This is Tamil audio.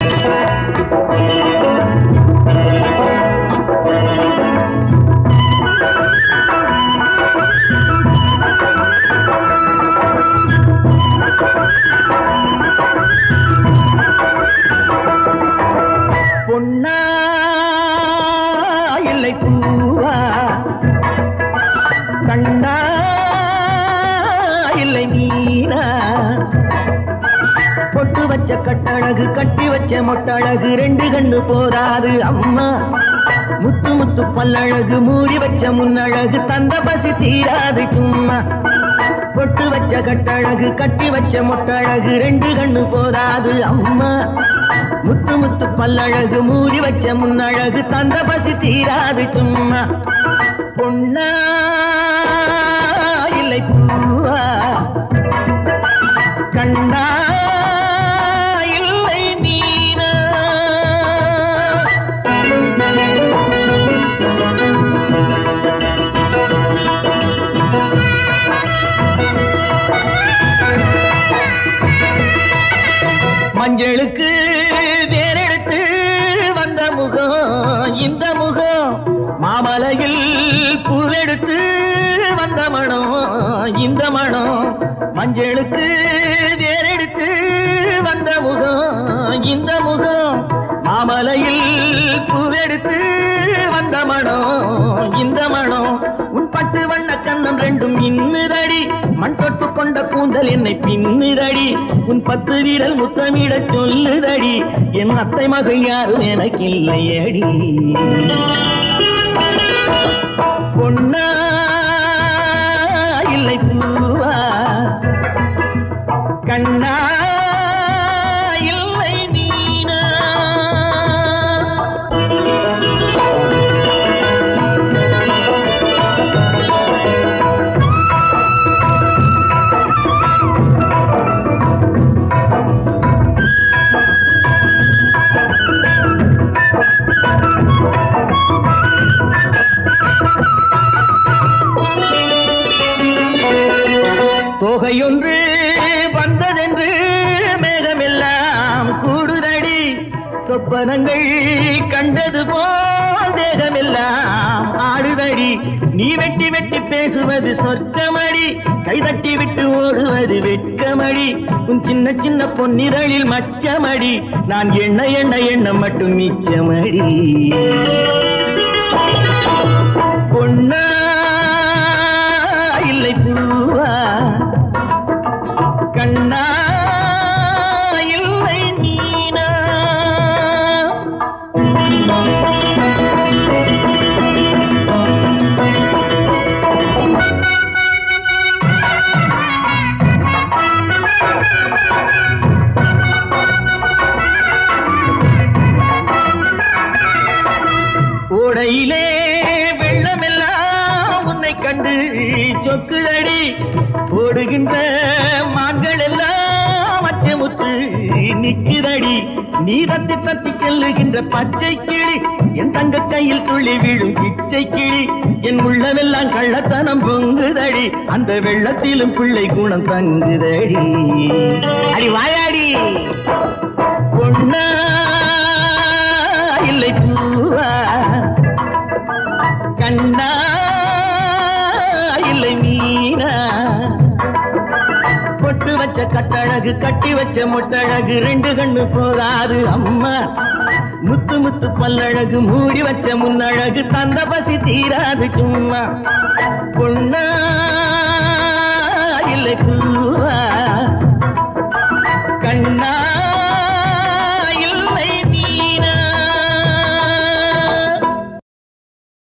பொன்னா இல்லை பூவா கண்ணா இல்லை மீனா பொட்டு வச்ச கட்டழகு கட்டி வச்ச மொட்டழகு ரெண்டு கண்ணு போதாது அம்மா முத்து முத்து பல்லழகு மூடி வச்ச முன்னழகு தந்த பசி தீராது சும்மா பொட்டு வச்ச கட்டழகு கட்டி வச்ச மொட்டழகு ரெண்டு கண்ணு போதாது அம்மா முத்து முத்து பல்லழகு மூடி வச்ச முன்னழகு தந்த பசி தீராது சும்மா பொன்னா இல்லை பூவா கண்ணா இல்லை மீனா மஞ்சளுக்கு வேறெடுத்து வந்த முகம் இந்த முகம் மாமலையில் பூவெடுத்து வந்த மனம் இந்த மனம் மஞ்சளுக்கு வேறெடுத்து வந்த முகம் இந்த முகம் மாமலையில் பூவெடுத்து வந்த மனம் இந்த மனம் உன் பட்டு வண்ண கண்ணம் ரெண்டும் இன்னுதடி மண் தொட்டு கொண்ட கூந்தல் என்னை பின்னுதடி உன் பத்து வீரல் முத்தமிட சொல்லுதடி என் அத்தை மகள் யாரும் எனக்கு இல்லையடி பொன்னா இல்லை பூவா கண்ணா இல்லை நீனா தொகையொன்று வந்ததென்று மேகமெல்லாம் கூடுதடி சொப்பனங்கள் கண்டது போல் தேகமெல்லாம் ஆடுதடி நீ வெட்டி வெட்டி பேசுவது சொர்க்கமடி கைதட்டி விட்டு ஓடுவது வெட்கமடி உன் சின்ன சின்ன பொன்னிரளில் மச்சமடி நான் எண்ண எண்ண எண்ணம் மட்டும் மிச்சமடி பொன்னா இல்லை பூவா கண்ணா இல்லை நீனா ஓடையிலே வெள்ளமெல்லாம் உன்னை கண்டு சொக்குதடி ஓடுகின்ற மான்கள் எல்லாம் அச்சமுத்து நிக்குதடி நீ தத்தி தத்தி செல்லுகின்ற பச்சை கிளி என் தங்க கையில் துள்ளி விழும் பிச்சை கிளி என் உள்ளமெல்லாம் கள்ளத்தனம் பொங்குதடி அந்த வெள்ளத்திலும் பிள்ளை குணம் தங்குதடி அடி வாயாடி பொன்னா இல்லை பூவா கண்ணா இல்லை மீனா பொட்டு வச்ச கட்டழகு கட்டி வச்ச மொட்டழகு ரெண்டு கண்ணு போதாது அம்மா முத்து முத்து பல்லழகு மூடி வச்ச முன்னழகு தந்த பசி தீராது சும்மா பொன்னா